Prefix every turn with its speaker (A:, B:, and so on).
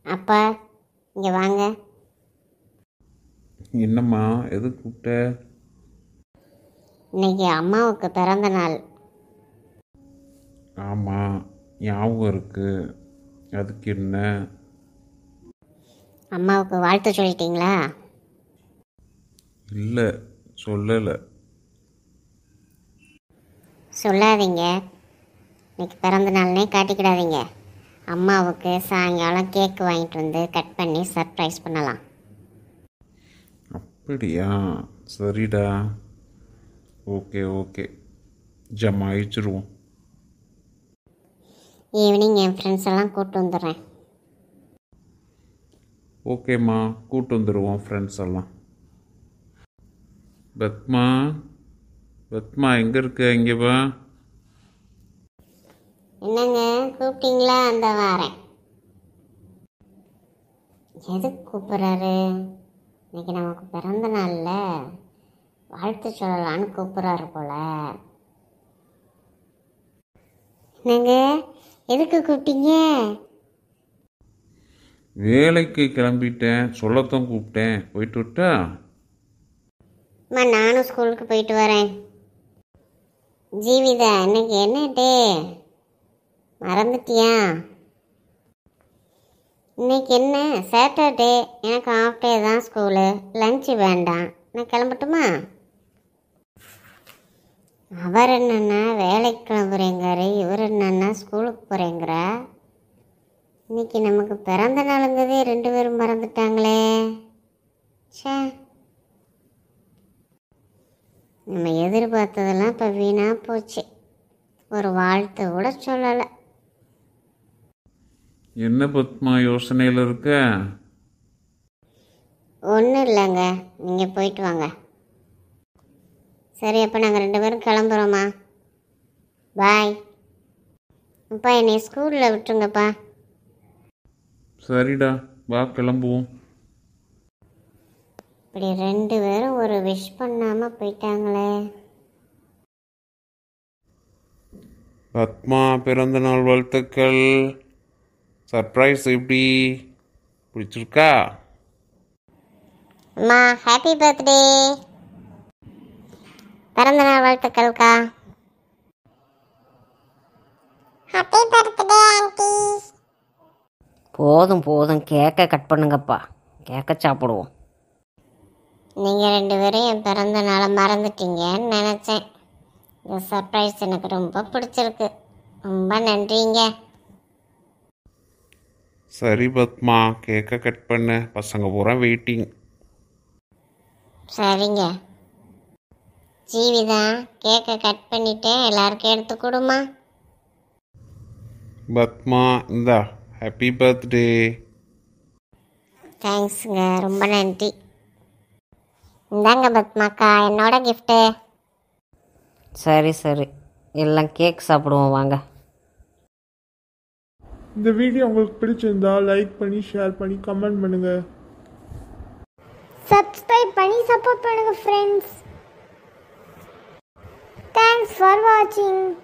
A: அப்பா இங்கே வாங்க
B: என்னம்மா எது கூப்பிட்ட
A: இன்னைக்கு அம்மாவுக்கு பிறந்த நாள்
B: ஆமாம் ஞாபகம் இருக்கு அதுக்கு என்ன
A: அம்மாவுக்கு வாழ்த்து சொல்லிட்டீங்களா
B: இல்லை சொல்லலை
A: சொல்லாதீங்க இன்னைக்கு பிறந்த நாள்னே காட்டிக்கிடாதீங்க அம்மாவுக்கு சாயங்காலம் கேக் வாங்கிட்டு வந்து கட் பண்ணி சர்ப்ரைஸ் பண்ணலாம்
B: அப்படியா சரிடா ஓகே ஓகே ஜமாயிச்சிருவோம்
A: ஈவினிங் என் ஃப்ரெண்ட்ஸ் எல்லாம் கூப்பிட்டு வந்துடுறேன்
B: ஓகேம்மா கூட்டு வந்துடுவோம் ஃப்ரெண்ட்ஸ் எல்லாம் பத்மா பத்மா எங்கே இருக்க இங்கே வா
A: என்னங்க கூப்பிட்டீங்களா அந்த வாரேன் எதுக்கு கூப்பிட்றாரு இன்னைக்கு நமக்கு பிறந்த நாள்ல வாழ்த்து சொல்லலான்னு கூப்பிட்றாரு போல என்னங்க எதுக்கு கூப்பிட்டீங்க
B: வேலைக்கு கிளம்பிட்டேன் சொல்லத்தான் கூப்பிட்டேன் போயிட்டு விட்டா
A: அம்மா நானும் ஸ்கூலுக்கு போயிட்டு வரேன் ஜீவிதா இன்னைக்கு என்ன டே மறந்துட்டியா இன்னைக்கு என்ன சாட்டர்டே எனக்கு ஆஃப் டே தான் ஸ்கூலு லஞ்சு வேண்டாம் நான் கிளம்பட்டுமா அவர் என்னன்னா வேலைக்கு கிளம்புறேங்கிறாரு இவர் என்னன்னா ஸ்கூலுக்கு போகிறேங்கிறா இன்னைக்கு நமக்கு பிறந்த நாளுங்கிறதே ரெண்டு பேரும் மறந்துட்டாங்களே ச்சே நம்ம எதிர்பார்த்ததெல்லாம் இப்போ வீணாக போச்சு ஒரு வாழ்த்து கூட சொல்லலை
B: என்ன பத்மா யோசனையில் இருக்க
A: ஒன்றும் இல்லைங்க நீங்கள் போயிட்டு வாங்க சரி அப்போ நாங்கள் ரெண்டு பேரும் கிளம்புறோம்மா பாய் அப்பா என்னை ஸ்கூலில் விட்டுருங்கப்பா
B: சரிடா வா கிளம்புவோம்
A: இப்படி ரெண்டு பேரும் ஒரு விஷ் பண்ணாமல் போயிட்டாங்களே
B: பத்மா பிறந்த நாள் வாழ்த்துக்கள் சர்ப்ரைஸ் எப்படி பிடிச்சிருக்கா
A: அம்மா ஹாப்பி பர்த்டே பிறந்த நாள் வாழ்த்துக்கள்க்கா ஹாப்பி பர்த்டே ஆண்டி
C: போதும் போதும் கேக்கை கட் பண்ணுங்கப்பா கேக்க சாப்பிடுவோம்
A: நீங்கள் ரெண்டு பேரும் என் பிறந்த நாளை மறந்துட்டீங்கன்னு நினச்சேன் இந்த சர்ப்ரைஸ் எனக்கு ரொம்ப பிடிச்சிருக்கு ரொம்ப நன்றிங்க
B: சரி பத்மா கேக்கை கட் பண்ணு பசங்க பூரா வெயிட்டிங்
A: சரிங்க ஜீவிதா கேக்கை கட் பண்ணிட்டேன் எல்லாருக்கும் எடுத்து கொடுமா
B: பத்மா இந்தா ஹாப்பி பர்த்டே
A: தேங்க்ஸுங்க ரொம்ப நன்றி இந்தாங்க பத்மாக்கா என்னோட கிஃப்ட்டு
C: சரி சரி எல்லாம் கேக் சாப்பிடுவோம் வாங்க
D: இந்த வீடியோ உங்களுக்கு பிடிச்சிருந்தா லைக் பண்ணி ஷேர் பண்ணி கமெண்ட் பண்ணுங்க
A: சப்ஸ்கிரைப் பண்ணி சப்போர்ட் பண்ணுங்க ஃப்ரெண்ட்ஸ் தேங்க்ஸ் ஃபார் வாட்சிங்